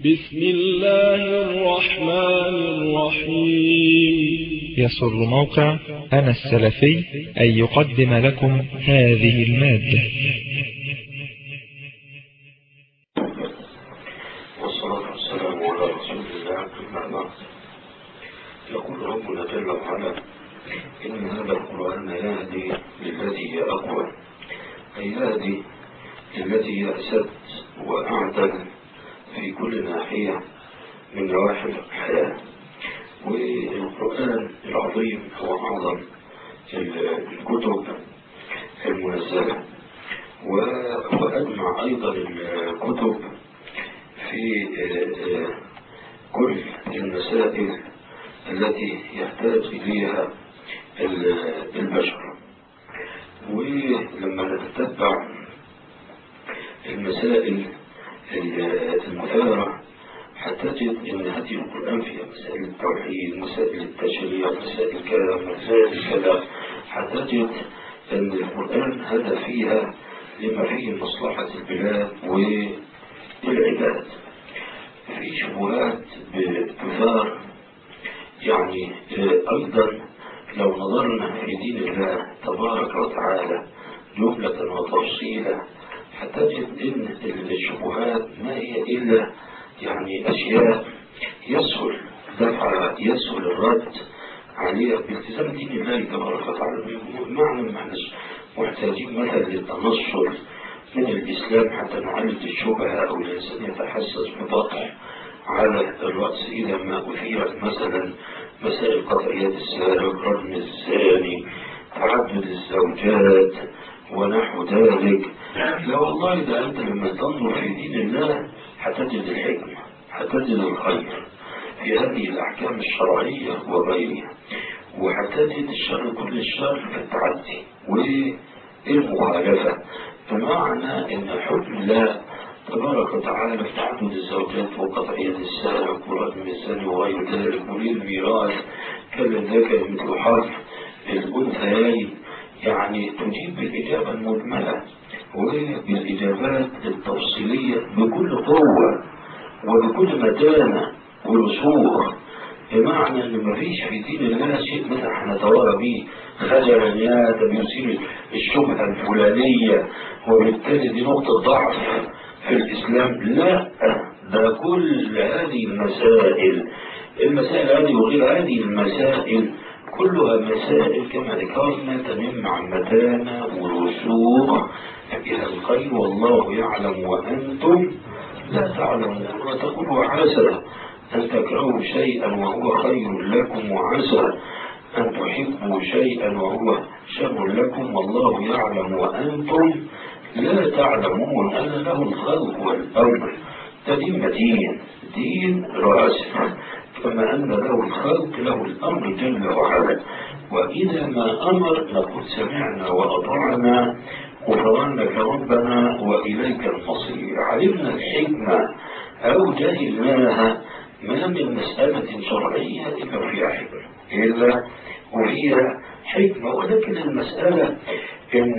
بسم الله الرحمن الرحيم يسر موقع أنا السلفي أن يقدم لكم هذه المادة والصلاة والسلام على رسول الله أما بعد يقول ربنا جل وعلا إن هذا القرآن يهدي للتي هي أقوى أي يهدي للتي هي أسد وأعدل في كل ناحية من نواحي الحياة والقرآن العظيم هو أعظم الكتب المنزلة وأجمع أيضا الكتب في كل المسائل التي يحتاج إليها البشر ولما نتتبع المسائل المثارة حتجد أن هذه القرآن فيها مسائل التوحيد مسائل التشريع مسائل كذا مسائل كذا حتجد أن القرآن هذا فيها لما فيه مصلحة البلاد والعباد في شبهات بتثار يعني أيضا لو نظرنا في دين الله تبارك وتعالى جملة وتفصيلا هتجد ان الشبهات ما هي الا يعني اشياء يسهل دفع يسهل الرد عليها بالتزام دين الله تبارك وتعالى معنى ما احناش محتاجين مثلا للتنصر من الاسلام حتى نعالج الشبهه او الانسان يتحسس ببطء على الراس اذا ما اثيرت مثلا مسائل قطعيات السارق رجم الزاني تعدد الزوجات ونحو ذلك لا والله ده أنت لما تنظر في دين الله هتجد الحكمة هتجد الخير في هذه الأحكام الشرعية وغيرها وهتجد الشر كل الشر في التعدي والمخالفة بمعنى أن حكم الله تبارك وتعالى في تعدد الزوجات وقطعية السارق ورجم الزاني وغير ذلك وللميراث كان ذاك مثل حرف الأنثيين يعني تجيب بالإجابة المجملة وبالإجابات التفصيلية بكل قوة وبكل متانة ورسوخ بمعنى ان مفيش في دين الله شيء مثلا هنتوارى به خجلا يا ده بيثير الشبهه الفلانيه وبالتالي دي نقطه ضعف في الاسلام لا ده كل هذه المسائل المسائل هذه وغير هذه المسائل كلها مسائل كما ذكرنا تنم عن متانة ورسوخ بها الخير والله يعلم وأنتم لا تعلمون وتقولوا عسى أن تكرهوا شيئا وهو خير لكم وعسى أن تحبوا شيئا وهو شر لكم والله يعلم وأنتم لا تعلمون أن له الخلق والأمر ده دين متين دين راسخ كما أن له الخلق له الأمر جل وعلا وإذا ما أمر نقول سمعنا وأطعنا غفرانك ربنا وإليك المصير علمنا الحكمة أو جهلناها ما من مسألة شرعية إلا فيها حكمة إلا وفيها حكمة ولكن المسألة إن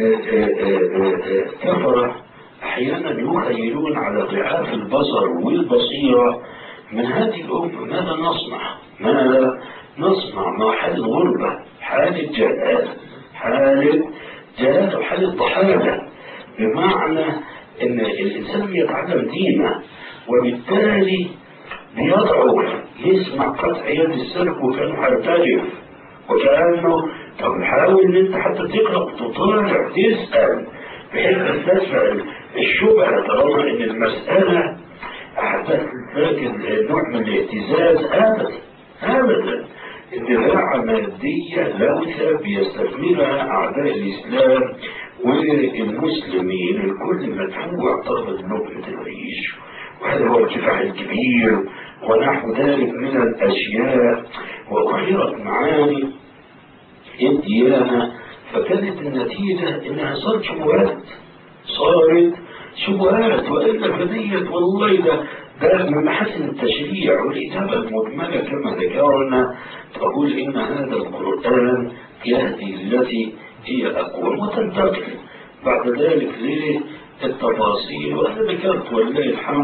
كفر أحيانا يخيلون على ضعاف البصر والبصيرة من هذه الأمة ماذا نصنع؟ ماذا نصنع مع حال الغربة حال الجهال حال جهال وحال الضحالة بمعنى أن الإنسان يتعلم دينه وبالتالي بيضعف يسمع قطع يد السلك وكانه هيرتجف وكأنه طب حاول ان انت حتى تقرا تطالع تسال بحيث ان تدفع الشبهه طالما ان المساله أحدث لكن نوع من الاهتزاز أبدا أبدا اندفاع مادية لوثة بيستثمرها أعداء الإسلام والمسلمين الكل مدفوع طلبة لقمة العيش وهذا هو الكفاح الكبير ونحو ذلك من الأشياء وأحيرت معاني الديانة فكانت النتيجة إنها صارت شبهات صارت شبهات وإلا فديت والله ده ده من محاسن التشريع والإجابة المجملة كما ذكرنا تقول إن هذا القرآن يهدي التي هي أقوى وتنتقل بعد ذلك للتفاصيل وأنا ذكرت ولله الحمد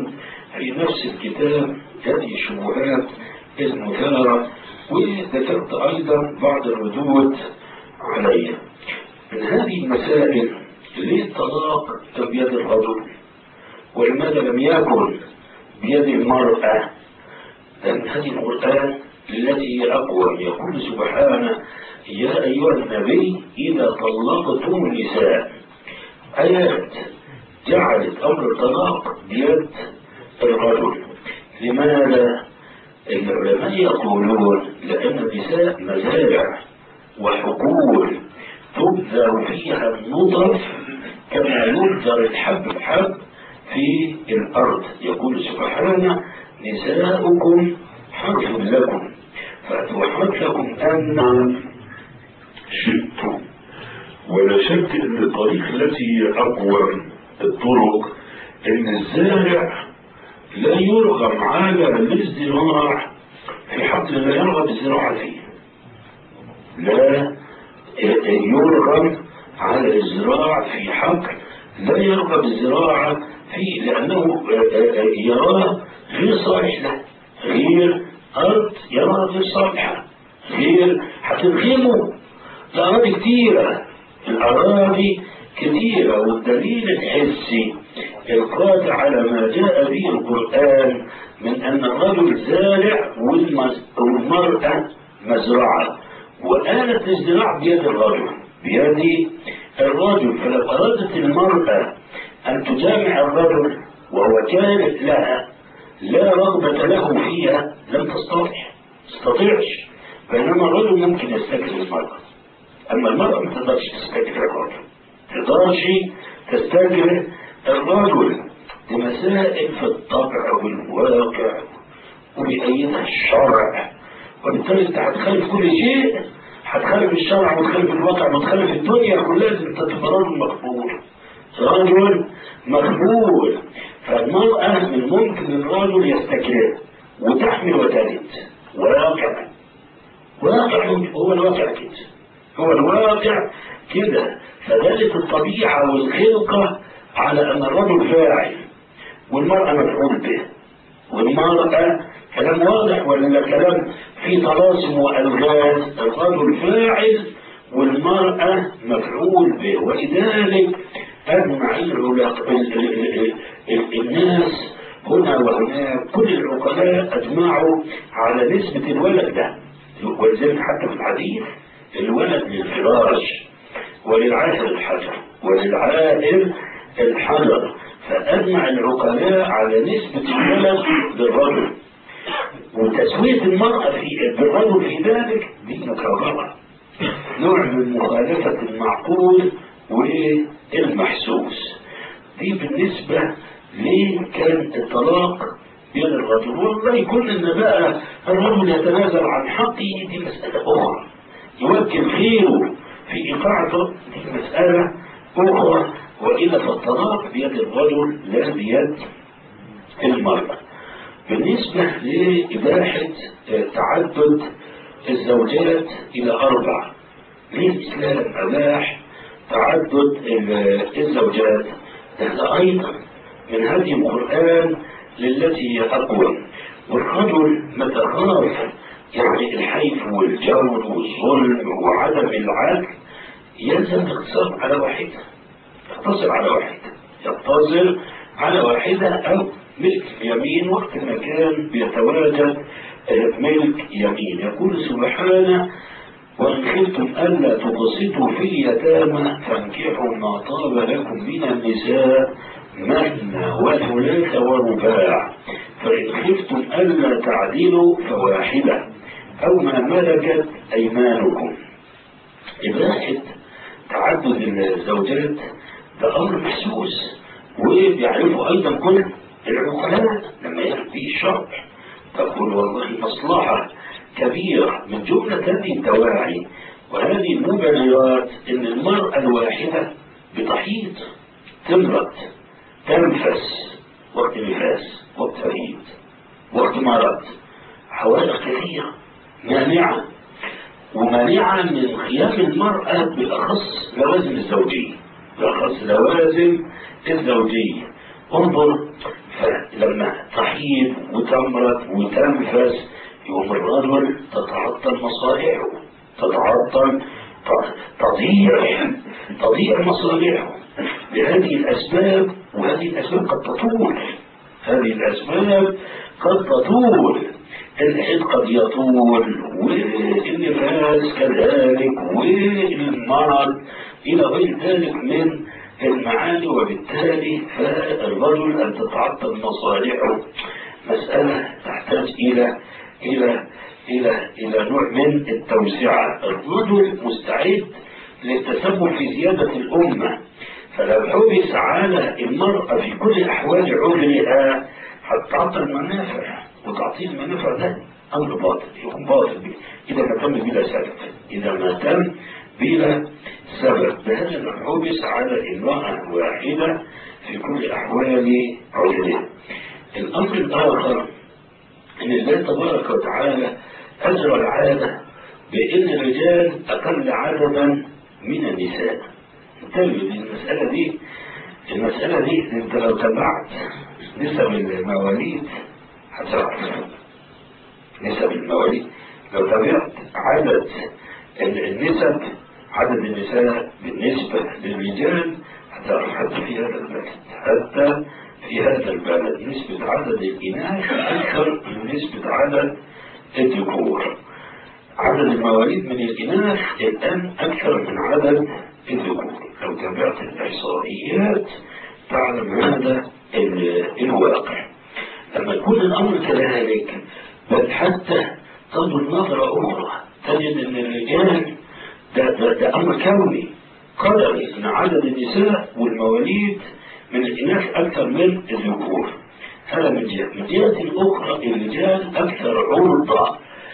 في نفس الكتاب هذه الشبهات المثارة وذكرت أيضا بعض الردود عليها من هذه المسائل ليه الطلاق كان بيد الرجل ولماذا لم يكن بيد المرأة لأن هذه القرآن التي هي أقوى يقول سبحانه يا أيها النبي إذا طلقتم النساء آيات جعلت أمر الطلاق بيد الرجل لماذا؟ العلماء يقولون لأن النساء مزارع وحقول تبذر فيها النطف كما يبذر الحب الحب في الأرض يقول سبحانه نساؤكم حرث لكم فأتوا حرثكم أن شئتم ولا شك ان الطريق التي اقوى الطرق ان الزارع لا يرغم على الازدراع في حقل لا يرغب الزراعة فيه لا يرغب على الزراع في حقل لا يرغب الزراعة فيه لأنه يراه غير صالح له غير أرض يراها غير صالحة غير هتلغمه الأراضي كتيرة الأراضي كثيرة والدليل الحسي القاطع على ما جاء به القرآن من أن الرجل زارع والمرأة مزرعة وآلة الزراع بيد الرجل بيد الرجل فلو أرادت المرأة أن تجامع الرجل وهو كاره لها لا رغبة له فيها لم تستطع تستطيعش بينما الرجل ممكن يستكر المرأة أما المرأة ما تقدرش تستكر الرجل تقدرش تستكر الرجل لمسائل في الطبع والواقع وبأيدها الشرع وبالتالي انت هتخالف كل شيء هتخالف الشرع وتخالف الواقع وتخالف الدنيا كلها انت تبقى رجل مقبول رجل مقبول فالمرأة من ممكن الرجل يستكرر وتحمل وتلد واقع واقع هو الواقع كده هو الواقع كده فدلت الطبيعة والخلقة على أن الرجل فاعل والمرأة مفعول به والمرأة كلام واضح ولا كلام فيه طلاسم وألغاز الرجل فاعل والمرأة مفعول به ولذلك أجمع الناس هنا وهناك كل العقلاء أجمعوا على نسبة الولد ده ولذلك حتى في الحديث الولد للفراش وللعاهر الحجر وللعائل الحجر فأجمع العقلاء على نسبة الولد للرجل وتسوية المرأة في بالرجل في ذلك دي مكررة نوع من مخالفة المعقول والمحسوس دي بالنسبة ليه كان الطلاق بين الرجل والله يكون ان بقى الرجل يتنازل عن حقه دي مسألة أخرى يوكل خيره في إيقاعه دي مسألة أخرى وإلا فالطلاق بيد الرجل لا بيد المرأة بالنسبة لإباحة تعدد الزوجات إلى أربع ليه الإسلام أباح تعدد الزوجات هذا أيضا من هذه القرآن للتي هي أقوى والرجل متى خاف يعني الحيف والجور والظلم وعدم العدل يلزم الاقتصار على واحدة يقتصر على واحدة يقتصر على واحدة أو ملك يمين وقت ما كان بيتواجد ملك يمين يقول سبحانه وإن خفتم ألا تقسطوا في اليتامى فانكحوا ما طاب لكم من النساء مثنى وثلاث ورباع فإن خفتم ألا تعدلوا فواحدة أو ما ملكت أيمانكم إباحة تعدد الزوجات ده أمر محسوس وبيعرفوا أيضا كل العقلاء لما يأتي الشرع تقول والله مصلحة كبيرة من جملة هذه الدواعي وهذه المبررات ان المرأة الواحدة بتحيط تمرض تنفس وقت نفاس وقت عيد وقت مرض حوادث كثيرة مانعة ومانعة من قيام المرأة بالأخص لوازم الزوجية بالأخص لوازم الزوجية انظر لما تحيد وتمرض وتنفس يوم الرجل تتعطل مصالحه تتعطل تضيع تضيع مصالحه لهذه الأسباب وهذه الأسباب قد تطول هذه الأسباب قد تطول الحيض قد يطول والنفاس كذلك والمرض إلى غير ذلك من المعاني وبالتالي فالرجل أن تتعطل مصالحه مسألة تحتاج إلى إلى إلى إلى نوع من التوسعة الرجل مستعد للتسبب في زيادة الأمة فلو حبس على المرأة في كل أحوال عمرها هتعطل المنافع وتعطيل المنافع ده أمر باطل يكون باطل إذا ما تم بلا سبب إذا ما تم بلا سبب بهذا الحبس على امرأة واحدة في كل أحوال عمرها الأمر الآخر أن الله تبارك وتعالى أجرى العادة بأن الرجال أقل عددا من النساء انتبه للمسألة دي المسألة دي انت لو تبعت نسب المواليد هتعرف نسب المواليد لو تبعت عدد النسب عدد النساء بالنسبة للرجال هتعرف حتى في هذا البلد حتى في هذا البلد نسبة عدد الإناث أكثر من نسبة عدد الذكور عدد المواليد من الإناث الآن أكثر من عدد الذكور لو تابعت الإحصائيات تعلم هذا الواقع لما يكون الأمر كذلك بل حتى تنظر نظرة أخرى تجد أن الرجال ده, ده, ده أمر كوني قدري أن عدد النساء والمواليد من الإناث أكثر من الذكور هذا من جهة من جهة أخرى الرجال أكثر عرضة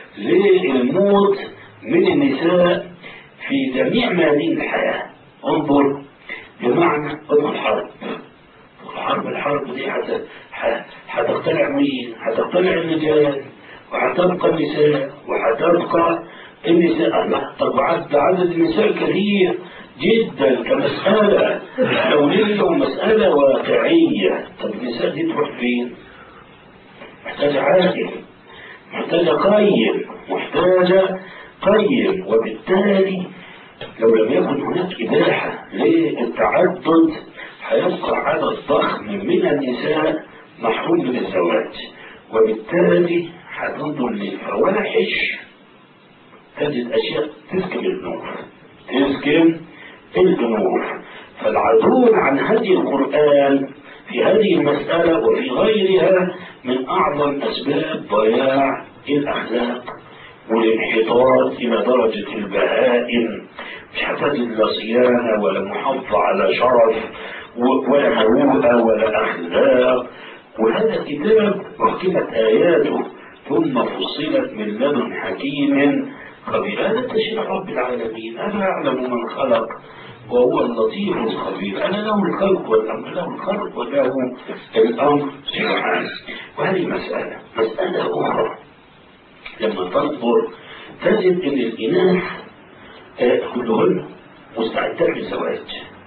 للموت من النساء في جميع ميادين الحياة انظر بمعنى انظر الحرب الحرب الحرب دي هتقتلع مين؟ هتقتلع الرجال وهتبقى النساء وهتبقى النساء الله طب عدد النساء كثير جدا كمسألة دولية ومسألة واقعية طب النساء دي تروح فين؟ محتاجة عاقل محتاجة قيم محتاجة قيم وبالتالي لو لم يكن هناك إباحة للتعدد هيبقى عدد ضخم من النساء محروم من الزواج وبالتالي هتنظر للفواحش تجد أشياء تسكن النور تسكن النور فالعدول عن هدي القرآن في هذه المسألة وفي غيرها من أعظم أسباب ضياع الأخلاق والانحطاط إلى درجة البهائم مش هتجد لا صيانة ولا محافظة على شرف ولا مروءة ولا أخلاق وهذا الكتاب أحكمت آياته ثم فصلت من لدن حكيم خبير هذا تشريع رب العالمين أنا أعلم من خلق وهو اللطيف الخبير أنا له الخلق والأمر له الخلق وله الأمر سبحانه وهذه مسألة مسألة أخرى لما تنظر تجد أن الإناث كلهن مستعدات للزواج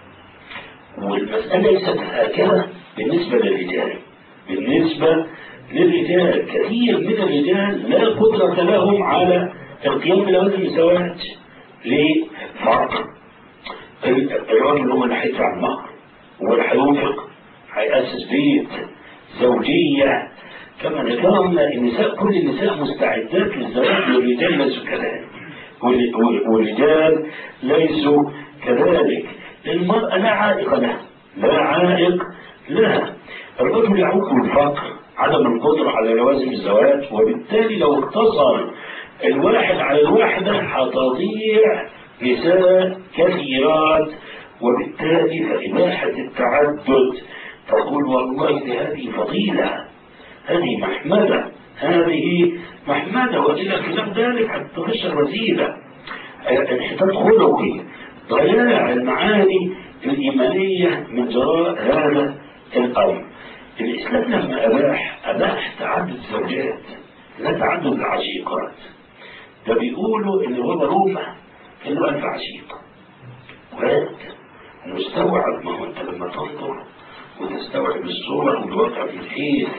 والمسألة ليست هكذا بالنسبة للرجال بالنسبة للرجال كثير من الرجال لا قدرة لهم على القيام بلوازم الزواج ليه؟ فرق الراجل هو اللي هيدفع المهر هو اللي هينفق هيأسس بيت زوجية كما ذكرنا النساء كل النساء مستعدات للزواج والرجال ليسوا كذلك والرجال ليسوا كذلك المرأة لا عائق لها لا عائق لها الرجل يعوق الفقر عدم القدرة على لوازم الزواج وبالتالي لو اقتصر الواحد على الواحدة هتضيع نساء كثيرات وبالتالي فإباحة التعدد تقول والله هذه فضيلة هذه محمدة هذه محمدة وإلى خلاف ذلك حتى تخش الرذيلة انحطاط خلقي ضياع المعاني الإيمانية من جراء هذا الأمر الإسلام لما أباح أباح تعدد الزوجات لا تعدد العشيقات ده بيقولوا إن هو روما إنه ألف عشيق واد مستوعب ما هو أنت لما تنظر وتستوعب الصور والواقع من حيث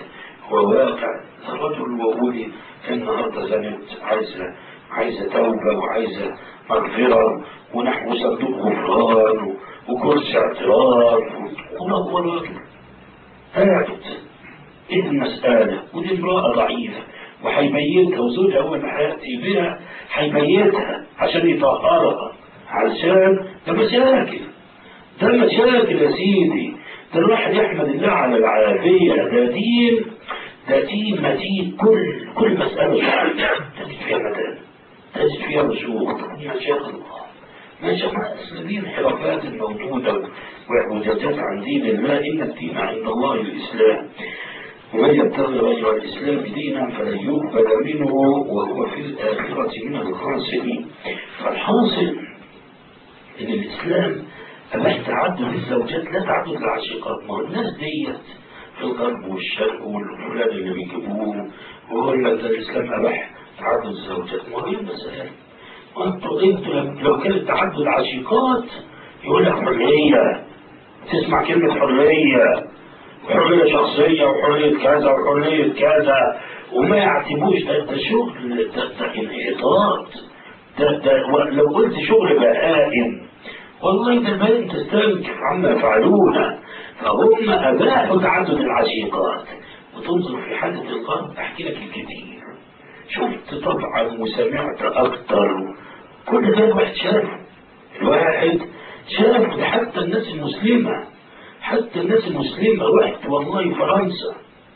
هو واقع الرجل وقولي النهارده زنت عايزه عايزه توبه وعايزه مغفره ونحو صندوق غفران وكرسي اعتراف وهو الراجل قاعد ايه المسألة ودي امرأة ضعيفة وهيبيتها وزوجها هو اللي هيأتي بها هيبيتها عشان يطهرها علشان ده مشاكل ده مشاكل يا سيدي ده الواحد يحمد الله على العافية ده دين ده دين متين كل كل مسألة صعبة تجد فيها مدان تجد فيها رسوخ يا شيخ الله ما شاء الله دي الانحرافات الموجودة واعوجاجات عن دين الله إن الدين عند الله الإسلام ومن يبتغي غير الإسلام دينا فلن يقبل منه وهو في الآخرة من الخاسرين فالحاصل إن الإسلام أباح تعدد الزوجات لا تعدد العشيقات ما هو الناس ديت في الغرب والشرق والفلان اللي بيجيبوه ويقول لك ده الإسلام أباح تعدد الزوجات ما هي المسألة وانتوا انتوا لو كانت تعدد عشيقات يقول لك حرية تسمع كلمة حرية وحرية شخصية وحرية كذا وحرية كذا وما يعتبوش ده ده شغل ده ده انحطاط ده ده لو قلت شغل بهائم والله ده البنات تستنكف عما يفعلون فهم أباحوا تعدد العشيقات وتنظر في حالة الغرب أحكي لك الكثير شفت طبعا وسمعت أكتر كل ده الواحد شافه الواحد شافه حتى الناس المسلمة حتى الناس المسلمة رحت والله فرنسا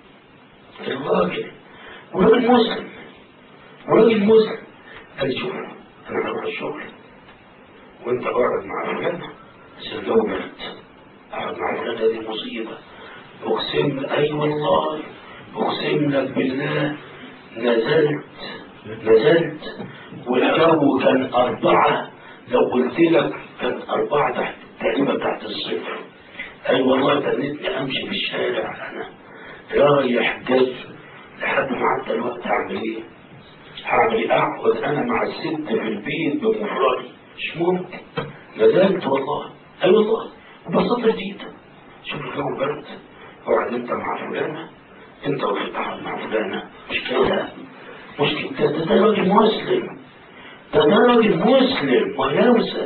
الراجل وراجل مسلم وراجل مسلم قال شوف انا هروح الشغل وانت قاعد مع فلانة عشان لو مات اقعد مع فلانة هذه مصيبة اقسم اي أيوة والله اقسم لك بالله نزلت نزلت والجو كان أربعة لو قلت لك كان أربعة تحت تقريبا تحت الصفر أي أيوة والله تنيتني أمشي في الشارع أنا رايح جاي لحد ما عدى الوقت أعمل إيه؟ هعمل إيه؟ أقعد أنا مع الست في البيت بمفردي مش ممكن نزلت والله أي أيوة والله ببساطة جدا شوف الجو برد اقعد أنت مع فلانة أنت وفتحت مع فلانة مش كده مش كده ده, ده راجل مسلم ده ده راجل مسلم ولوسة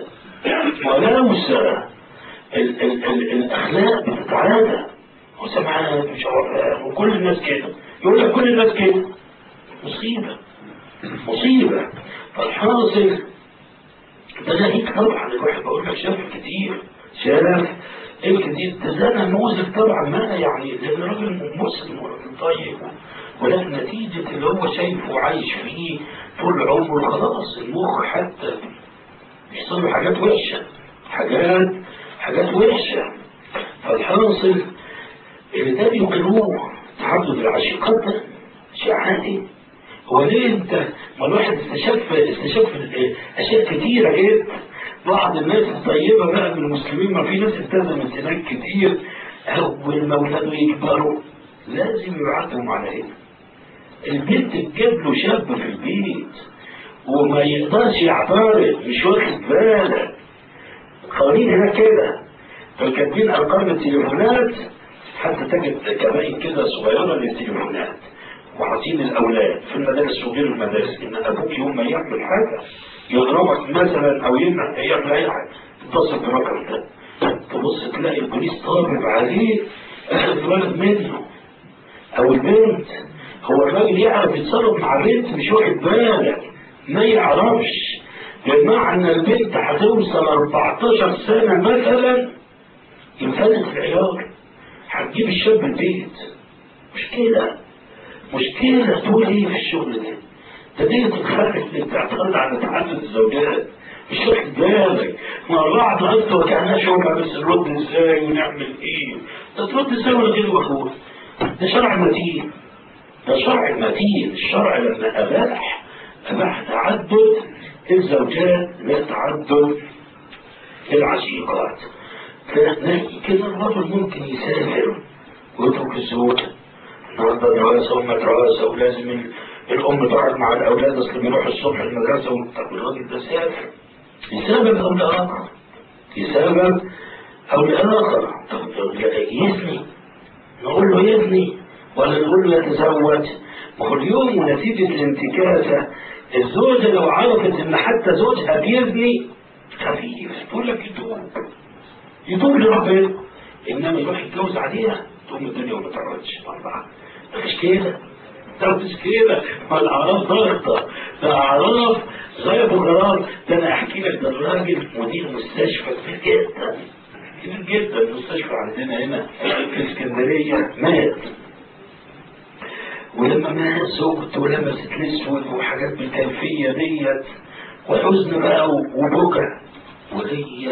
ولوسة ال ال ال الأخلاق بتتعادى وسمعان مش وكل الناس كده يقول لك كل الناس كده مصيبة مصيبة فالحاصل ده ناهيك طبعا الواحد بقول لك شاف كتير شاف الكتير ده ده نموذج طبعا ما يعني لأن راجل مسلم وراجل طيب ولكن نتيجة اللي هو شايفه وعايش فيه طول عمره خلاص المخ حتى بيحصل له حاجات وحشة حاجات حاجات وحشة فالحاصل اللي ده بيقولوه تعدد العشيقات ده شيء عادي هو ليه انت ما الواحد استشف استشف اشياء كتيرة جدا بعض الناس الطيبة بقى من المسلمين ما في ناس التزمت هناك كتير اول ما ولادوا يكبروا لازم يبعتهم على هنا البنت تجيب له شاب في البيت وما يقدرش يعترض مش واخد بالك قوانين هنا كده فكاتبين ارقام التليفونات حتى تجد كبائن كده صغيره للتليفونات وعاطين الاولاد في المدارس وغير المدارس ان ابوك يوم ما يعمل حاجه يضربك مثلا او يمنع يعمل اي حاجه تتصل بالرقم ده تبص تلاقي البوليس طالب عليه اخذ ولد منه او البنت هو الراجل يعرف يتصرف مع البنت مش واخد بالك ما يعرفش بمعنى البنت هتوصل 14 سنة مثلا ينفذت العيار هتجيب الشاب البيت مشكلة مشكلة تقول ايه في الشغل ده ده دي تتخلف للتعترض على تعدد الزوجات مش واخد بالك مع بعض انت وكانها شغل بس نرد ازاي ونعمل ايه ده ترد ازاي ولا غير مفهوم ده شرع متين ده شرع متين الشرع لما اباح اباح تعدد الزوجات لا تعدد العشيقات كده الرجل ممكن يسافر ويترك الزوجة النهارده دراسة ومدرسة ولازم الأم تقعد مع الأولاد أصل بيروح الصبح المدرسة طب الراجل ده سافر لسبب أو لآخر لسبب أو لآخر طب يزني نقول له يزني ولا نقول له يتزوج ما هو اليوم ونتيجة الانتكاسة الزوجة لو عرفت ان حتى زوجها بيزني خفيف تقول لك يتوب يتوب لربنا انما يروح يتجوز عليها تقوم الدنيا وما تعرضش طبعا مش كده ده مش كده ما الاعراف ضغطه ده اعراف غايه الغرار ده انا احكي لك ده الراجل مدير مستشفى كبير جدا كبير جدا المستشفى عندنا هنا في اسكندريه مات ولما مات زوجته ولبست الاسود وحاجات بالكيفيه ديت وحزن بقى وبكى وهي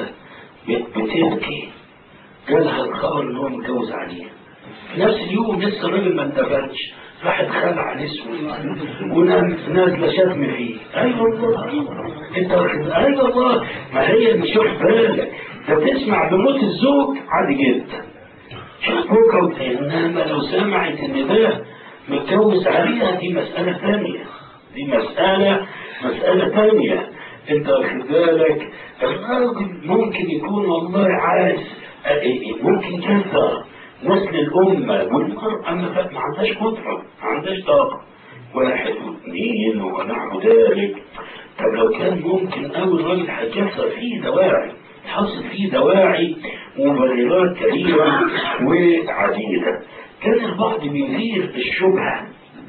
بتبكي جالها الخبر ان هو متجوز عليها في نفس اليوم لسه الراجل ما اندفنش راحت خلع الاسود ونازله شتم فيه اي أيوة والله انت اي أيوة والله ما هي مش واخد بالك ده تسمع بموت الزوج عادي جدا شوفوك انما لو سمعت ان ده متجوز عليها دي مسألة ثانية دي مسألة مسألة ثانية انت واخد بالك الراجل ممكن يكون والله عايز ممكن كثر نسل الأمة والمرأة ما ما عندهاش قدرة ما عندهاش طاقة واحد واثنين ونحو ذلك طب لو كان ممكن أول راجل هيكسر فيه دواعي حصل فيه دواعي مبررات كثيرة وعديدة كان البعض بيثير الشبهة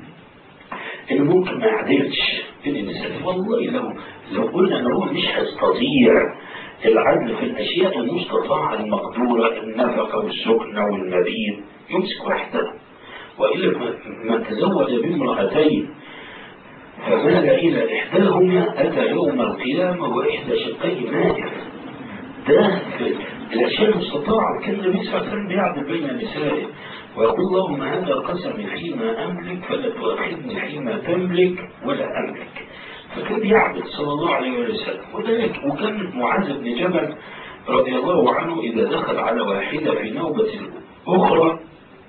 إنه ممكن ما يعدلش بين النساء والله لو لو قلنا إن هو مش هيستطيع العدل في الأشياء المستطاعة المقدورة النفقة والسكنة والمبيت يمسك واحدة وإلا من تزوج بامرأتين فمال إلى إحداهما أتى يوم القيامة وإحدى شقيه مائر ده في الأشياء المستطاعة كان النبي صلى الله عليه وسلم بيعدل بين نسائه ويقول اللهم هذا قسمي فيما أملك فلا تؤاخذني فيما تملك ولا أملك فكان يعبد صلى الله عليه وسلم وذلك وكان معاذ بن جبل رضي الله عنه إذا دخل على واحدة في نوبة أخرى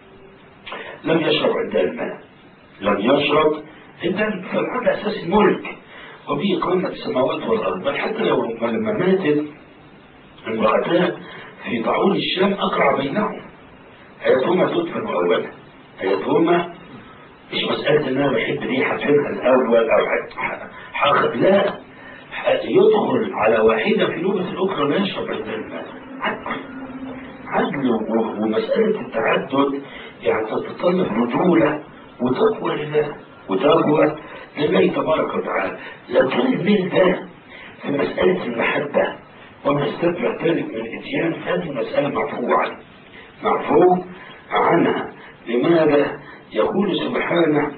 لم يشرب عندها الماء لم يشرب عندها فالعادة أساس الملك وبه قامت السماوات والأرض بل حتى لو لما ماتت امرأتان في طاعون الشام أقرع بينهم أيتهما تدفن أولا أيتهما مش مسألة إن أنا بحب دي هدفنها الأول أو حاخد لا يدخل على واحدة في نوبة الأخرى لا يشرب عند الماء عدل عدل ومسألة التعدد يعني تتطلب رجولة وتقوى لله وتقوى لله تبارك وتعالى لو كان الميل ده في مسألة المحبة وما استتبع ذلك من الإتيان فهذه مسألة مرفوعة عنها مرفوع عنها لماذا يقول سبحانه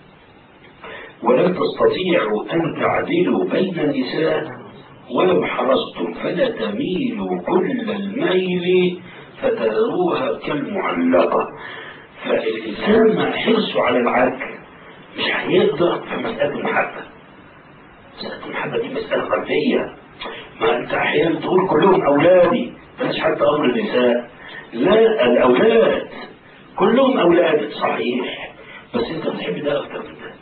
ولا تستطيعوا أن تعدلوا بين النساء ولو حرصتم فلا تميلوا كل الميل فتذروها كالمعلقة فالإنسان مع حرصه على العدل مش هيقدر في مسألة المحبة مسألة المحبة دي مسألة قلبية ما أنت أحيانا تقول كلهم أولادي بلاش حتى أمر النساء لا الأولاد كلهم أولادك صحيح بس أنت بتحب ده أكتر من ده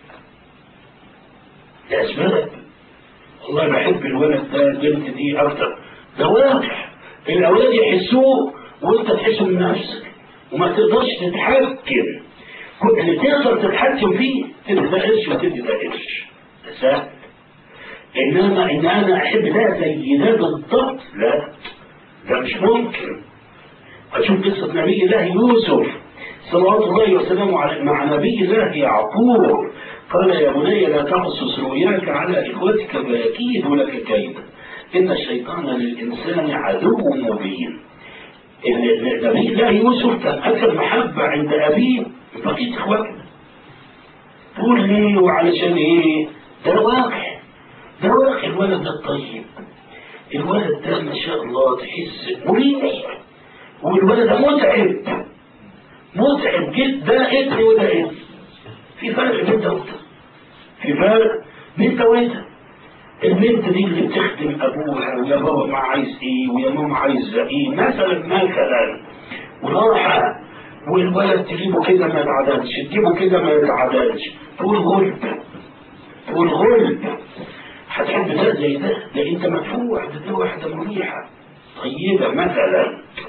لأسباب والله بحب الولد ده البنت دي أكتر ده واقع الأولاد يحسوه وأنت تحسه من نفسك وما تقدرش تتحكم كل اللي تقدر تتحكم فيه تدي ده قرش وتدي ده قرش ده سهل إنما إن أنا أحب ده زي ده بالضبط لا ده مش ممكن أشوف قصة نبي الله يوسف صلوات الله وسلامه عليه مع نبي الله يعقوب قال يا بني لا تقصص رؤياك على إخوتك فيكيدوا لك كيدا إن الشيطان للإنسان عدو مبين نبي الله يوسف كان أكثر محبة عند أبيه من بقية إخوته تقول ليه وعلشان إيه ده واقع ده واقع الولد ده الطيب الولد ده ما شاء الله تحس مريح والولد ده متعب متعب جدا ابن وده ابن في فرق بين ده وده في فرق بين ده وده البنت دي اللي بتخدم ابوها ويا بابا ما عايز ايه ويا ماما عايزه ايه مثلا مثلا وراحه والولد تجيبه كده ما يتعدلش تجيبه كده ما يتعدلش تقول غلب تقول غلب هتحب ده زي ده ده انت مدفوع ده ده واحده مريحه طيبه مثلا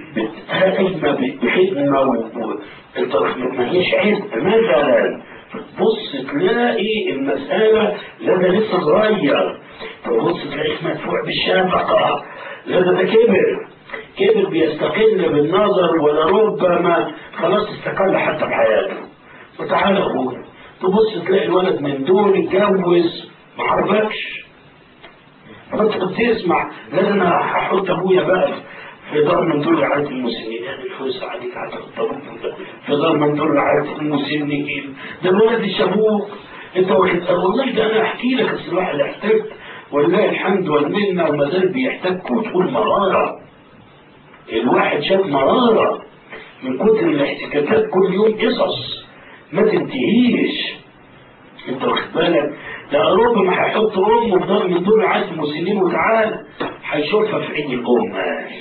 بتهاجم بحكمة و... انت ما هيش عيب مثلا تبص تلاقي المسألة لا ده لسه صغير تبص تلاقيه مدفوع بالشفقة لا ده ده كبر كبر بيستقل بالنظر ولربما خلاص استقل حتى بحياته وتعالى اخويا تبص تلاقي الولد من دول اتجوز ما عرفكش فانت بتسمع لا ده انا هحط ابويا بقى في دار من دول رعاية المسنين يعني الفلوس عليك على الطرق في دار من دول رعاية المسنين ده الولد الشابوك انت واخد والله ده انا احكي لك الصلاح اللي احتاج ولله الحمد والمنة وما زال بيحتاج وتقول مرارة الواحد شاف مرارة من كتر الاحتكاكات كل يوم قصص ما تنتهيش انت واخد بالك ده ربما هيحط امه في دار من دول رعاية المسنين وتعالى هيشوفها في عيد الام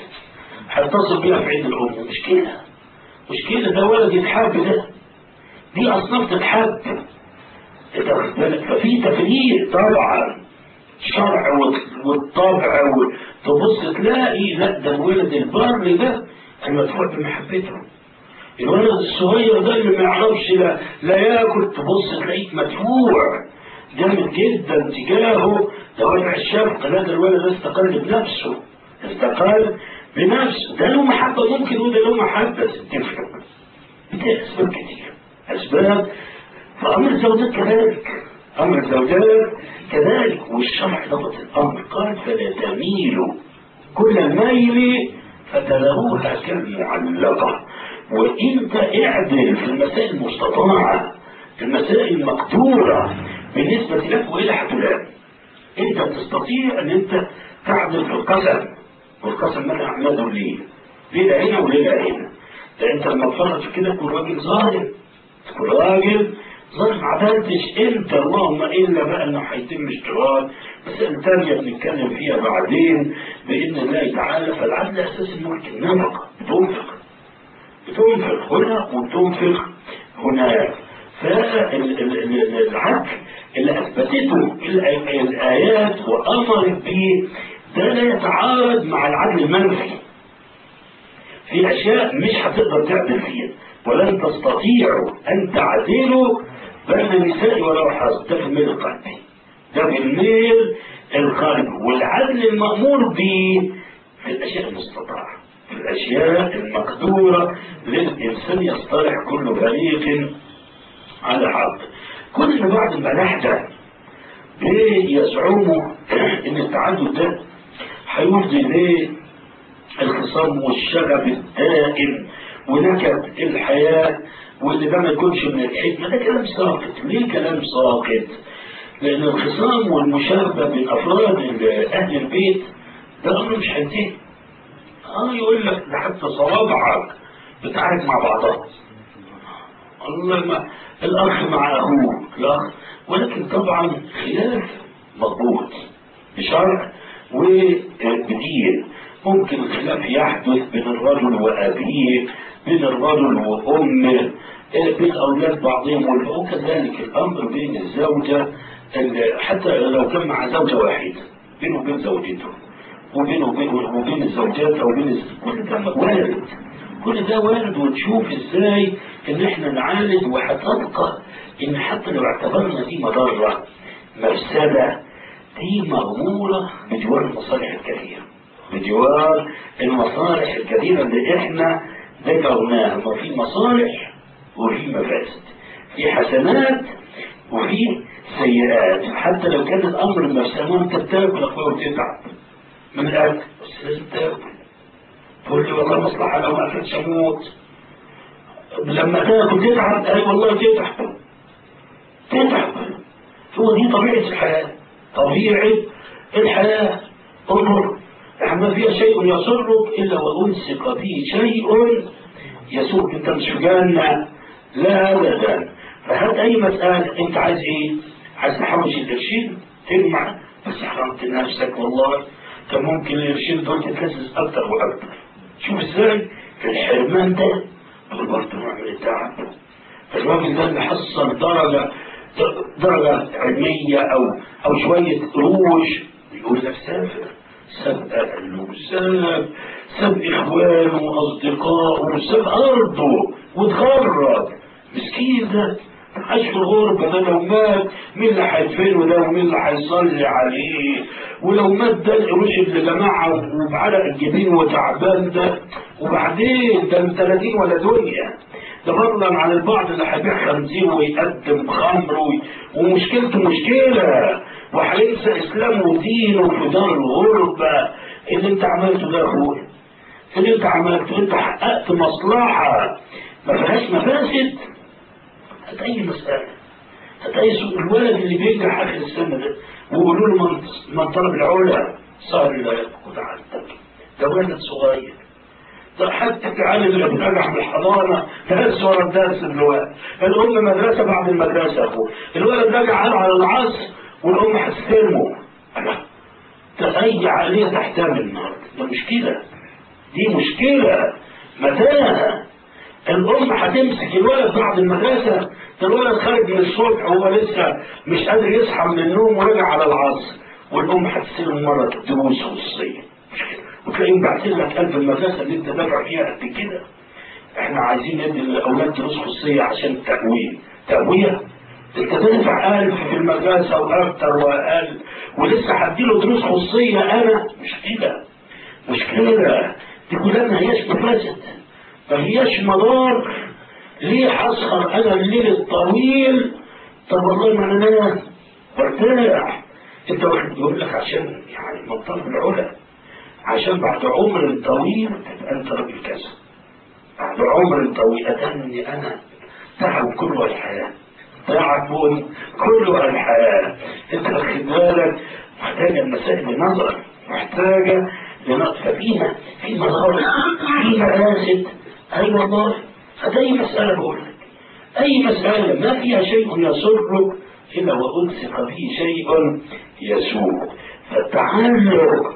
هيتصل بيها في عيد الام مشكلة مشكلة ده ولد يتحب ده دي اصناف تتحب انت واخد بالك ففي تفريق طبعا الشرع والطبع تبص تلاقي لا ده الولد البر ده المدفوع بمحبته الولد الصغير ده اللي ما يعرفش لا, لا ياكل تبص تلاقيك مدفوع جامد جدا تجاهه ده وجع الشفق لا ده الولد ده استقل بنفسه استقل بنفسه ده له محبة ممكن وده له محبة تفرق دي أسباب كتير أسباب فأمر الزوجات كذلك أمر الزوجات كذلك والشرع ضبط الأمر قال فلا تميلوا كل الميل فتذروها كالمعلقة وإنت اعدل في المسائل المستطاعة في المسائل المقدورة بالنسبة لك وإلى حفلان أنت تستطيع أن أنت تعدل في القسم والقسم مثلا أعماده ليه ليلة هنا وليلة هنا ده أنت لما تفرط في كده تكون راجل ظالم تكون راجل ظالم عدلتش انت اللهم الا بقى انه هيتم اشتراك مسألة تانية بنتكلم فيها بعدين بإذن الله تعالى فالعدل أساس الملك النفقة بتنفق بتنفق هنا وبتنفق هناك فالعدل اللي أثبتته الآيات وأمرت به ده لا يتعارض مع العدل المنفي في أشياء مش هتقدر تعدل فيها ولن تستطيعوا أن تعدلوا بين النساء ولو حظ ده في الميل القلبي ده في الميل القلبي والعدل المأمور به في الأشياء المستطاعة في الأشياء المقدورة للإنسان يصطلح كل فريق على حق كل بعد ما نحدث بيزعموا ان التعدد ده هيفضي ليه الخصام والشغب الدائم ونكد الحياة واللي ده ما يكونش من الحكمة ده كلام ساقط ليه كلام ساقط لأن الخصام والمشاركة بين أفراد أهل البيت ده أمر مش هينتهي اه يقول لك ده حتى صوابعك بتعارك مع بعضها الله ما الأخ مع أخوه الأخ ولكن طبعا خلاف مضبوط بشرع وبدين ممكن الخلاف يحدث بين الرجل وأبيه بين الرجل وأمه بين أولاد بعضهم وكذلك الأمر بين الزوجة حتى لو كان مع زوجة واحدة بينه وبين زوجته وبينه وبين وبين الزوجات أو بين كل ده وارد كل ده وارد وتشوف ازاي ان احنا نعالج وهتبقى ان حتى لو اعتبرنا دي مضرة مفسدة دي مغمورة بجوار المصالح الكثيرة بجوار المصالح الكثيرة اللي احنا ذكرناها ما في مصالح وفي مفاسد في حسنات وفي سيئات حتى لو كان الامر مفسد وانت بتاكل اخويا وتتعب من الاكل بس لازم تاكل تقول لي والله مصلحه لو ما اكلتش اموت لما تاكل تتعب اي والله تتعب تتعب هو دي طبيعه الحياه طبيعه الحياه انظر ما فيها شيء يسرك الا وانسق به شيء يسوق انت مش في جنه لا ابدا فهات اي مساله انت عايز ايه؟ عايز تحوش القرشين تجمع بس حرمت نفسك والله كان ممكن القرشين دول تتلذذ اكتر واكتر شوف ازاي في الحرمان ده دول برضه نوع من التعب الراجل ده اللي حصل درجه درجه علميه او او شويه قروش يقول لك سافر ساب اهله ساب ساب اخوانه واصدقائه وساب ارضه واتغرب مسكين ده عاش في الغربة ده لو مات مين اللي هيدفنه ده ومين اللي هيصلي عليه ولو مات ده القروش اللي جمعها وبعرق الجبين وتعبان ده وبعدين ده من 30 ولا دنيا ده فضلا عن البعض اللي هيبيع خنزير ويقدم خمر وي- ومشكلته مشكلة وهينسى اسلامه ودينه في دار الغربة اللي انت عملته ده يا اخويا اللي انت عملته انت حققت مصلحة ما فيهاش مفاسد هات اي مسألة هات اي سوق الولد اللي بينجح اخر السنة ده ويقولوا له من, من طلب العلا صار لا يفقد عندك ده ولد صغير ده حتى تعالى اللي بنرجع من الحضانة درس ورا الدرس الولد الأم مدرسة بعد المدرسة يا أخوه الولد رجع على العصر والأم هتستلمه أنا ده أي عقلية تحتمل النهارده ده مشكلة دي مشكلة متاهة الأم هتمسك الولد بعد المدرسة ده الولد خارج من الصبح وهو لسه مش قادر يصحى من النوم وراجع على العصر والأم هتستلم مرة دروس خصوصية وتلاقيهم باعتين لك قلب المدرسة اللي أنت دافع فيها قد كده احنا عايزين ندي للأولاد دروس خصوصية عشان التقوية تقوية انت تدفع ألف في المدرسة وأكتر وأقل ولسه هديله دروس خصوصية أنا مش كده مش كده دي كلها ما هياش مفاسد ما هياش مضار ليه هسهر انا الليل الطويل طب والله ما انا نام وارتاح انت واحد يقول لك عشان يعني من طلب العلا عشان بعد عمر طويل تبقى انت راجل كذا بعد عمر طويل اتني انا تعب كله الحياه تعب كله الحياه انت واخد بالك محتاجه المسائل لنظر محتاجه لنقطة فيها في مظاهر في مفاسد أي والله هذا أي مسألة بقول لك أي مسألة ما فيها شيء يسرك إلا وألصق به شيء يسوء فالتعلق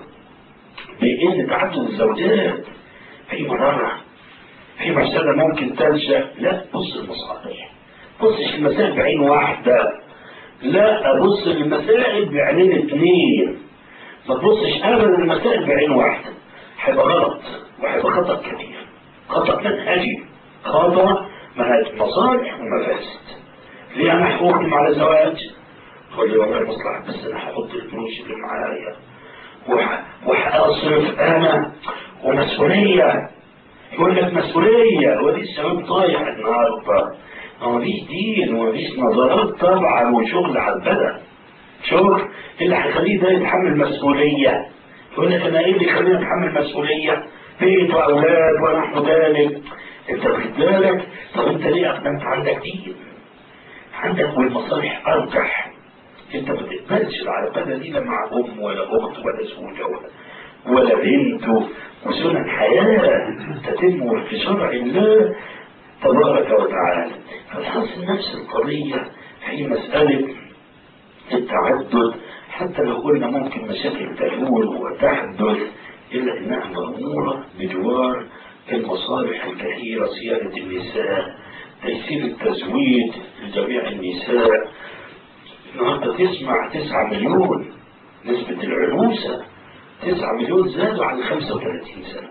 بإن تعدد الزوجات في مرارة في مسألة ممكن تنشأ لا بص المصالح بصش المسائل بعين واحدة لا أبص المسائل بعينين اثنين ما تبصش ابدا المسائل بعين واحده هيبقى غلط وهيبقى خطا كبير خطا منهجي خطا منهج مصالح ومفاسد ليه انا هحكم على زواج تقول لي والله مصلحه بس انا هحط الفلوس اللي معايا وح- وهاصرف انا ومسؤوليه يقول لك مسؤوليه ودي الشباب طايح النهارده ما فيش دين وما فيش نظرات طبعا وشغل على البدن شغل اللي هيخليه ده يتحمل مسؤولية يقول لك انا ايه اللي يخليني اتحمل مسؤولية بيت واولاد ونحو ذلك انت واخد بالك طب انت ليه اقدمت عندك دين عندك والمصالح ارجح انت ما تقبلش العلاقه دي لا مع ام ولا اخت ولا زوجه ولا ولا بنت وسنن حياه تتم في شرع الله تبارك وتعالى فتحصل نفس القضيه في مساله التعدد حتى لو قلنا ممكن مشاكل تزول وتحدث إلا إنها مغمورة بجوار المصالح الكثيرة صيانة النساء تيسير التزويد لجميع النساء النهارده تسمع تسعة مليون نسبة العنوسة تسعة مليون زادوا عن 35 سنة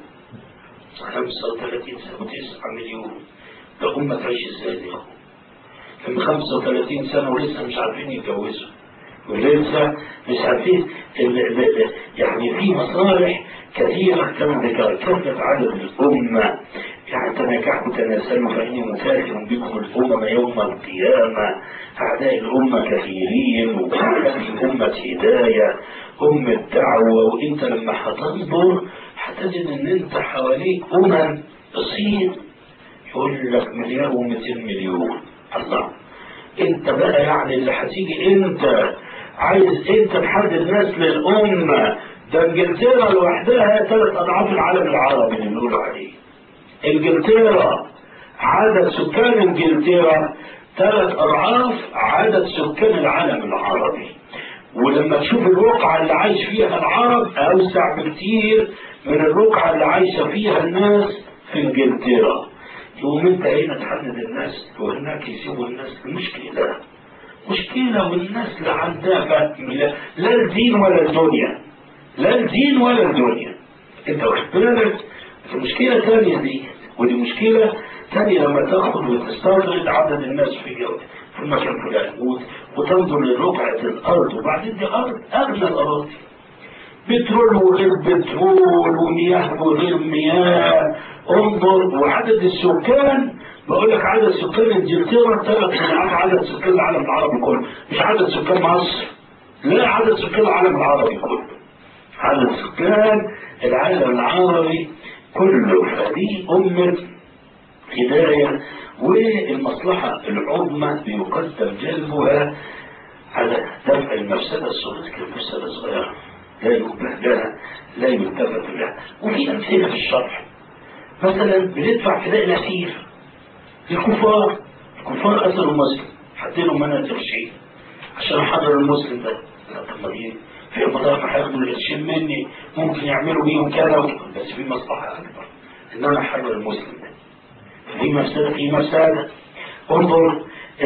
35 سنة وتسعة مليون ده أمة تعيش ازاي دي من 35 سنة ولسه مش عارفين يتجوزوا ولسه مش عارفين ال- ال- ال- يعني في مصالح كثيرة كما ذكر كثرة عدد الأمة يعني تنكحوا تناسلوا فإني مكافر بكم الأمم يوم القيامة أعداء الأمة كثيرين وهذه أمة هداية أمة دعوة وأنت لما هتنظر هتجد إن أنت حواليك أمم الصين يقول لك مليار و200 مليون الله انت بقى يعني اللي هتيجي انت عايز انت تحدد نسل الامه ده انجلترا لوحدها ثلاث اضعاف العالم العربي اللي بيقولوا عليه انجلترا عدد سكان انجلترا ثلاث اضعاف عدد سكان العالم العربي ولما تشوف الرقعة اللي عايش فيها العرب أوسع بكتير من الرقعة اللي عايشة فيها الناس في إنجلترا يقوم أنت هنا تحدد الناس وهناك يسيبوا الناس مشكلة مشكلة والناس لا عندها فهم لا لا الدين ولا الدنيا لا الدين ولا الدنيا أنت واخد بالك المشكلة الثانية دي ودي مشكلة ثانية لما تاخد وتستورد عدد الناس في في المكان الفلاني وتنظر لرقعة الأرض وبعدين دي أرض أغنى الأراضي بترول وغير بترول ومياه وغير مياه انظر وعدد السكان بقول لك عدد سكان انجلترا ثلاث اضعاف عدد سكان العالم العربي كله مش عدد سكان مصر لا عدد سكان العالم العربي كله عدد سكان العالم العربي كله فدي أمة هداية والمصلحة العظمى بيقدم جلبها على دفع المفسدة الصغيرة كالمفسدة الصغيرة لا ينبه لها لا يلتفت لها وفي أمثلة في الشرح مثلا بندفع فداء الأسير الكفار الكفار أسروا المسلم حاطين لهم مناطق شيء عشان أحضر المسلم ده لا طب ما دي في مضافة هياخدوا القرشين مني ممكن يعملوا بيهم كذا بس في مصلحة أكبر إن أنا أحضر المسلم ده في مفسدة في مفسدة انظر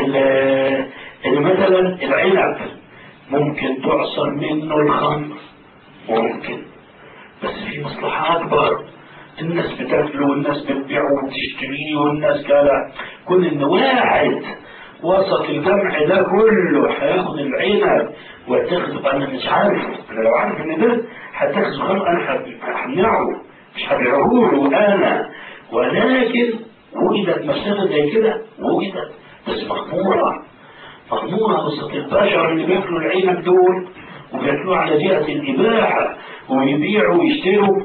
اللي مثلا العنب ممكن تعصر منه الخمر ممكن بس في مصلحة أكبر الناس بتاكله والناس بتبيعه وتشتريه والناس كذا كل إن واحد وسط الجمع ده كله هياخد العنب ويتخذه أنا مش عارف أنا لو عارف إن ده هتاخذه خمر أنا همنعه مش هبيعه له أنا ولكن وجدت مفسدة زي كده وجدت بس مغمورة مغمورة وسط البشر اللي بياكلوا العنب دول وبياكلوه على جهة الإباحة ويبيعوا ويشتروا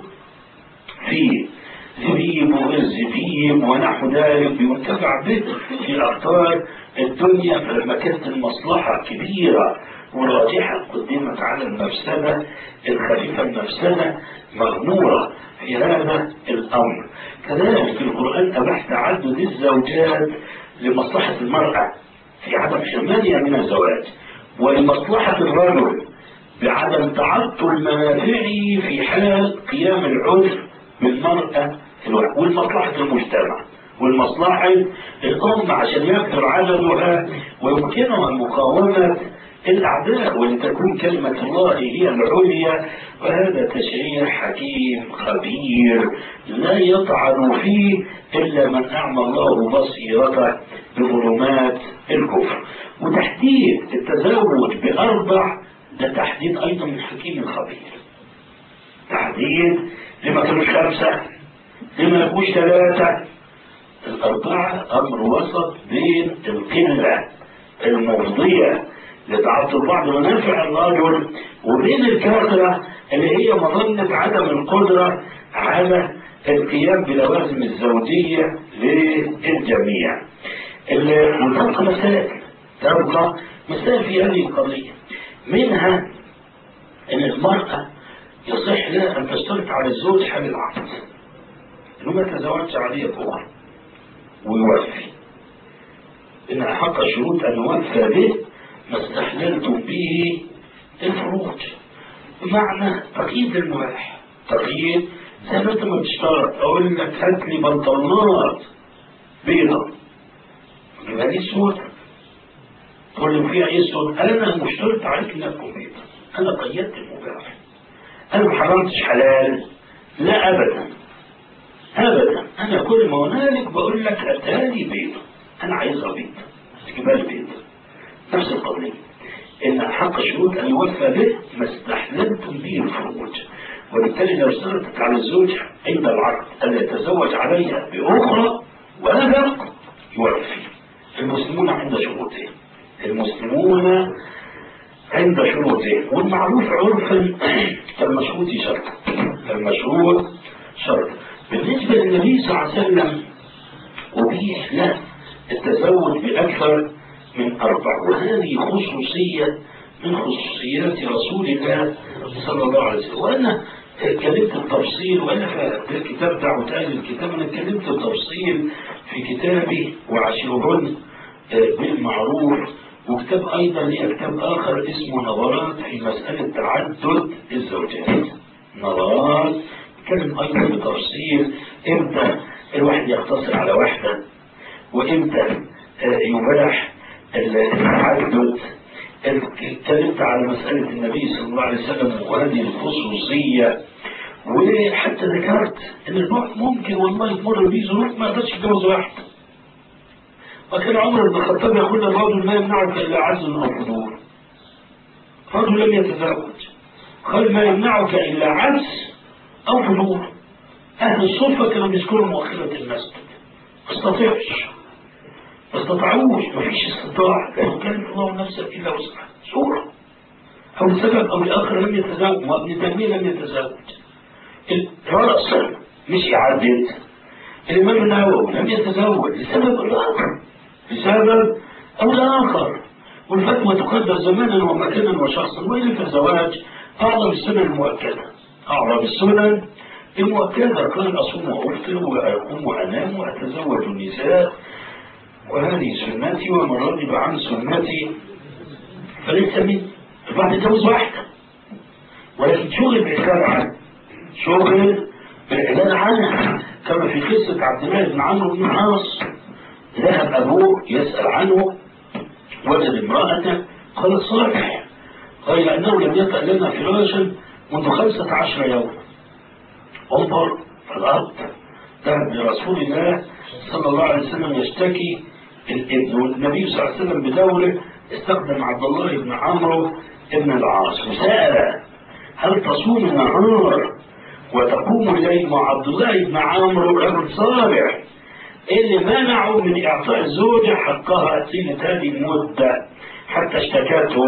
في زبيب وغير زبيب ونحو ذلك بينتفع به في أقطار الدنيا فلما كانت المصلحة كبيرة وراجحة قدمت على المفسدة الخفيفة المفسدة مغمورة في هذا الأمر كذلك القرآن أباح تعدد الزوجات لمصلحة المرأة في عدم حرمانها من الزواج ولمصلحة الرجل بعدم تعطل منافعه في حال قيام العذر بالمرأة والمصلحة المجتمع والمصلحة الأم عشان يكثر عددها ويمكنها مقاومة الأعداء ولتكون كلمة الله هي العليا وهذا تشريع حكيم خبير لا يطعن فيه إلا من أعمى الله بصيرته بظلمات الكفر وتحديد التزوج بأربع ده تحديد أيضا من حكيم خبير تحديد لما كانوش خمسة لما يكونش ثلاثة الأربعة أمر وسط بين القلة المفضية لتعطل بعض منافع الرجل وبين الكثرة اللي هي مظنة عدم القدرة على القيام بلوازم الزوجية للجميع وتبقى مسائل تبقى مسائل في هذه القضية منها ان المرأة يصح لها ان تشترط على الزوج حال العقد انه ما تزوجش عليه طبعا ويوفي ان حق شروط ان يوفى به ما استحللتم به الفروج بمعنى تقييد المباح تقييد زي ما انت ما بتشترط اقول لك هات لي بنطلونات بيضة يبقى دي سودة تقول لي فيها ايه سودة انا مشترط عليك انها تكون بيضة انا قيدت المباح انا ما حرمتش حلال لا ابدا ابدا انا كل ما هنالك بقول لك اتاني بيضة انا عايزها بيضة تجيبها لي بيضة نفس القضية إن حق شروط أن يوفى به ما استحللتم به الفروج وبالتالي لو اشترطت على الزوج عند العقد أن يتزوج عليها بأخرى ولا يوفي المسلمون عند شروطهم المسلمون عند شروطهم والمعروف عرفا كالمشروط شرط كالمشروط شرط بالنسبة للنبي صلى الله عليه وسلم أبيح له التزوج بأكثر من أربع وهذه خصوصية من خصوصيات رسول الله صلى الله عليه وسلم وأنا اتكلمت التفصيل وأنا في الكتاب دعوة أهل الكتاب أنا اتكلمت التفصيل في كتابي وعشرهن بالمعروف وكتاب أيضا لي كتاب آخر اسمه نظرات في مسألة تعدد الزوجات نظرات اتكلم أيضا بتفصيل إمتى الواحد يقتصر على واحدة وإمتى يباح التعدد اتكلمت على مسألة النبي صلى الله عليه وسلم وهذه الخصوصية وحتى ذكرت ان الواحد ممكن والله تمر بيه ظروف ما يقدرش يتجوز واحد وكان عمر بن الخطاب يقول الرجل ما يمنعك الا عز او فضول رجل لم يتزوج قال ما يمنعك الا عجز او فضول اهل الصفه كانوا بيذكروا مؤخره المسجد ما استطيعش ما استطاعوش ما فيش استطاع لا يكلف الله نفسا الا وسعها صوره او لسبب او لاخر لم يتزوج وابن تيميه لم يتزوج الرأس مش يعدد الإمام النووي لم يتزوج لسبب الآخر لسبب أو لآخر والفتوى تقدر زمانا ومكانا وشخصا وإلا في الزواج أعظم السنن المؤكدة أعظم السنن المؤكدة قال أصوم وأفطر وأقوم وأنام وأتزوج النساء وهذه سنتي ومن رغب عن سنتي فليس من الواحد يتجوز واحدة ولكن شغل بالإخبار عنه شغل بالإعلان عنها كما في قصة عبد الله بن عمرو بن العاص ذهب أبوه يسأل عنه وجد امرأة قالت صالح غير أنه لم يطأ لنا فراشا منذ خمسة عشر يوما انظر في الأرض ذهب لرسول الله صلى الله عليه وسلم يشتكي الابن والنبي صلى الله عليه وسلم بدوره استخدم عبد الله بن عمرو بن العاص وسأل هل تصوم النهار وتقوم إليه مع عبد الله بن عمرو رجل صالح اللي منعوا من إعطاء الزوجة حقها طيلة هذه المدة حتى اشتكته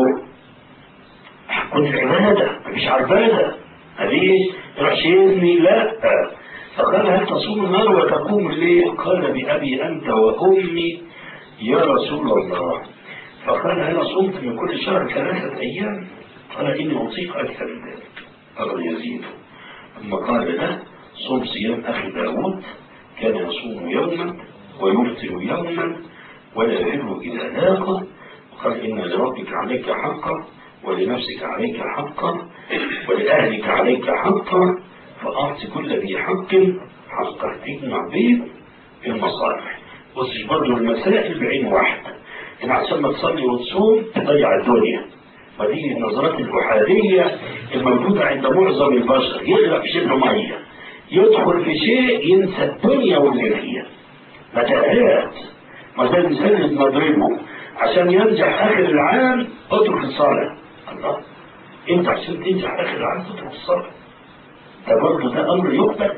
حق العبادة مش عبادة هذه رشيدني لا فقال هل تصوم النار وتقوم الليل قال بأبي أنت وأمي يا رسول الله فقال هل صمت من كل شهر ثلاثة أيام قال إني أطيق أكثر من ذلك قال يزيد ثم قال له صم صيام أخي داود كان يصوم يوما ويفطر يوما ولا يفر إذا لاقى وقال إن لربك عليك حقا ولنفسك عليك حقا ولأهلك عليك حقا فأعط كل ذي حق حقه تجمع بين المصالح بصش برضه المسائل بعين واحدة إن عشان ما تصلي وتصوم تضيع الدنيا ودي النظرات الأحادية الموجودة عند معظم البشر يغرق في شبه مية يدخل في شيء ينسى الدنيا واللي فيها متاهات ما زي المثال اللي بنضربه عشان ينجح آخر العام اترك الصلاة الله انت عشان تنجح آخر العام تترك الصلاة ده برضه ده أمر يقبل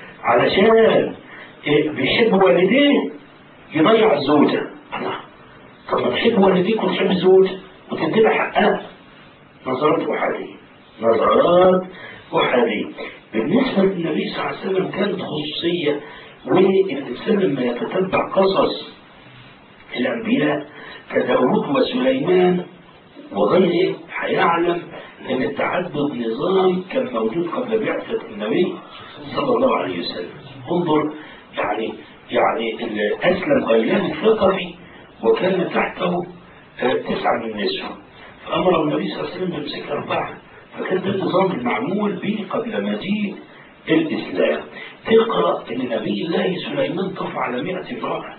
علشان بيحب والديه يضيع الزوجة الله طب ما تحب والديك وتحب الزوجة وتدينا حقها نظرات أحادية نظرات أحادية بالنسبة للنبي صلى الله عليه وسلم كانت خصوصية والإنسان لما يتتبع قصص الأنبياء كداود وسليمان وغيره هيعلم أن التعدد نظام كان موجود قبل بعثة النبي صلى الله عليه وسلم انظر يعني يعني أسلم غيلان الثقفي وكان تحته تسعة من النسوة فأمر النبي صلى الله عليه وسلم بمسك أربعة فكان ده النظام المعمول به قبل مجيء الإسلام تقرأ أن نبي الله سليمان طفى على مئة امرأة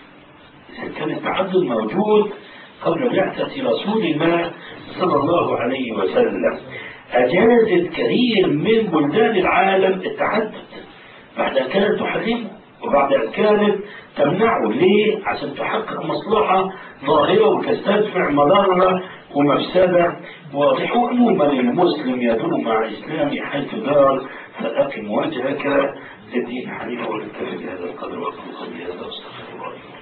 إذا كان التعدد موجود قبل بعثة رسول الله صلى الله عليه وسلم أجازت كثير من بلدان العالم التعدد بعد أن كانت تحرمه وبعد أن كانت تمنعه ليه؟ عشان تحقق مصلحة ظاهرة وتستدفع مضرة ومفسدة واضحة عموما المسلم يدور مع إسلامه حيث دار فأقم وجهك للدين حنيفا وللكفر بهذا القدر وأقول قولي هذا واستغفر الله